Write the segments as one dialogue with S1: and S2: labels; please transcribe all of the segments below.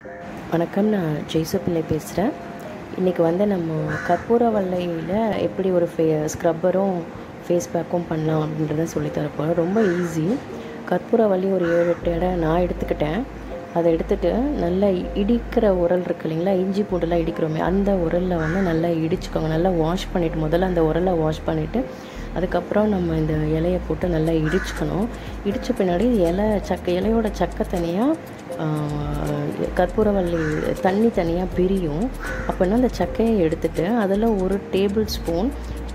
S1: வணக்கம் நான் ஜெய்சப்பிள்ளை பேசுகிறேன் இன்றைக்கி வந்து நம்ம கற்பூரவல்லையில் எப்படி ஒரு ஃபே ஸ்க்ரப்பரும் ஃபேஸ் பேக்கும் பண்ணலாம் அப்படின்றத சொல்லித் தர போகிறேன் ரொம்ப ஈஸி கற்பூரவல்லி ஒரு ஏழு எட்டு இட நான் எடுத்துக்கிட்டேன் அதை எடுத்துகிட்டு நல்லா இடிக்கிற உரல் இருக்கு இல்லைங்களா இஞ்சி பூண்டுலாம் இடிக்கிறோமே அந்த உரலில் வந்து நல்லா இடிச்சுக்கோங்க நல்லா வாஷ் பண்ணிவிட்டு முதல்ல அந்த உரலை வாஷ் பண்ணிவிட்டு அதுக்கப்புறம் நம்ம இந்த இலையை போட்டு நல்லா இடிச்சுக்கணும் இடித்த பின்னாடி இலை சக்க இலையோட சக்கை தனியாக கற்பூரவல்லி தண்ணி தனியாக பிரியும் அப்படின்னா அந்த சக்கையை எடுத்துட்டு அதில் ஒரு டேபிள் ஸ்பூன்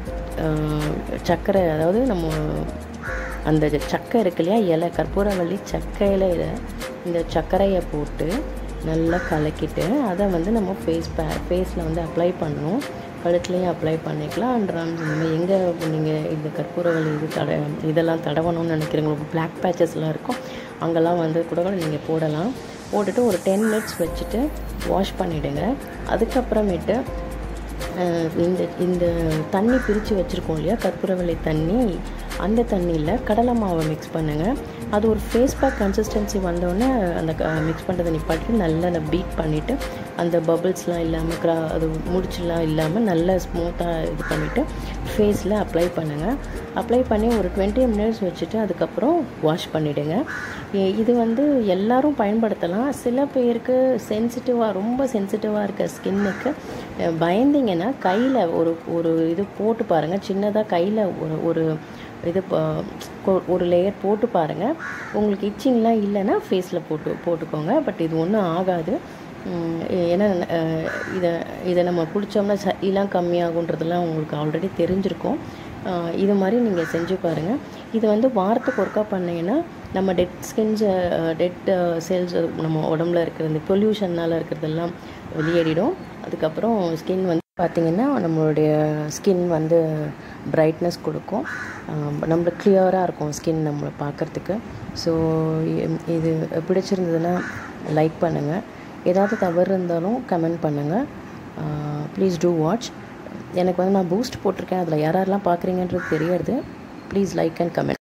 S1: சர்க்கரை அதாவது நம்ம அந்த சக்கை இருக்கு இல்லையா இலை கற்பூரவல்லி சக்கையில் இந்த சர்க்கரையை போட்டு நல்லா கலக்கிட்டு அதை வந்து நம்ம ஃபேஸ் பே ஃபேஸில் வந்து அப்ளை பண்ணணும் கழுத்துலேயும் அப்ளை பண்ணிக்கலாம் அண்ட் நம்ம எங்கே நீங்கள் இந்த கற்பூரவல்லி இது தட இதெல்லாம் தடவணும்னு நினைக்கிறீங்களோ பிளாக் பேச்சஸ்லாம் இருக்கும் அங்கெல்லாம் வந்து கூட கூட நீங்கள் போடலாம் போட்டுட்டு ஒரு டென் மினிட்ஸ் வச்சுட்டு வாஷ் பண்ணிவிடுங்க அதுக்கப்புறமேட்டு இந்த இந்த தண்ணி பிரித்து வச்சுருக்கோம் இல்லையா கற்பூரவள்ளி தண்ணி அந்த தண்ணியில் கடலை மாவை மிக்ஸ் பண்ணுங்கள் அது ஒரு ஃபேஸ் பேக் கன்சிஸ்டன்சி வந்தோடனே அந்த மிக்ஸ் பண்ணுறதை நிப்பாட்டி நல்லா அதை பீட் பண்ணிவிட்டு அந்த பபிள்ஸ்லாம் இல்லாமல் க்ரா அது முடிச்சுலாம் இல்லாமல் நல்லா ஸ்மூத்தாக இது பண்ணிவிட்டு ஃபேஸில் அப்ளை பண்ணுங்கள் அப்ளை பண்ணி ஒரு டுவெண்ட்டி மினிட்ஸ் வச்சுட்டு அதுக்கப்புறம் வாஷ் பண்ணிவிடுங்க இது வந்து எல்லோரும் பயன்படுத்தலாம் சில பேருக்கு சென்சிட்டிவாக ரொம்ப சென்சிட்டிவாக இருக்க ஸ்கின்னுக்கு பயந்தீங்கன்னா கையில் ஒரு ஒரு இது போட்டு பாருங்கள் சின்னதாக கையில் ஒரு ஒரு இது ஒரு லேயர் போட்டு பாருங்கள் உங்களுக்கு இச்சிங்லாம் இல்லைன்னா ஃபேஸில் போட்டு போட்டுக்கோங்க பட் இது ஒன்றும் ஆகாது ஏன்னா இதை இதை நம்ம குடித்தோம்னா சளிலாம் கம்மியாகுன்றதெல்லாம் உங்களுக்கு ஆல்ரெடி தெரிஞ்சிருக்கும் இது மாதிரி நீங்கள் செஞ்சு பாருங்கள் இது வந்து வாரத்துக்கு ஒர்க்கா பண்ணிங்கன்னா நம்ம டெட் ஸ்கின்ஸை டெட் செல்ஸ் நம்ம உடம்புல இருக்கிற இந்த பொல்யூஷன்னால் இருக்கிறதெல்லாம் வெளியேறிடும் அதுக்கப்புறம் ஸ்கின் வந்து பார்த்திங்கன்னா நம்மளுடைய ஸ்கின் வந்து பிரைட்னஸ் கொடுக்கும் நம்மளுக்கு கிளியராக இருக்கும் ஸ்கின் நம்மளை பார்க்குறதுக்கு ஸோ இது பிடிச்சிருந்ததுன்னா லைக் பண்ணுங்கள் ஏதாவது தவறு இருந்தாலும் கமெண்ட் பண்ணுங்கள் ப்ளீஸ் டூ வாட்ச் எனக்கு வந்து நான் பூஸ்ட் போட்டிருக்கேன் அதில் யாரெல்லாம் பார்க்குறீங்கன்றது தெரியாது ப்ளீஸ் லைக் அண்ட் கமெண்ட்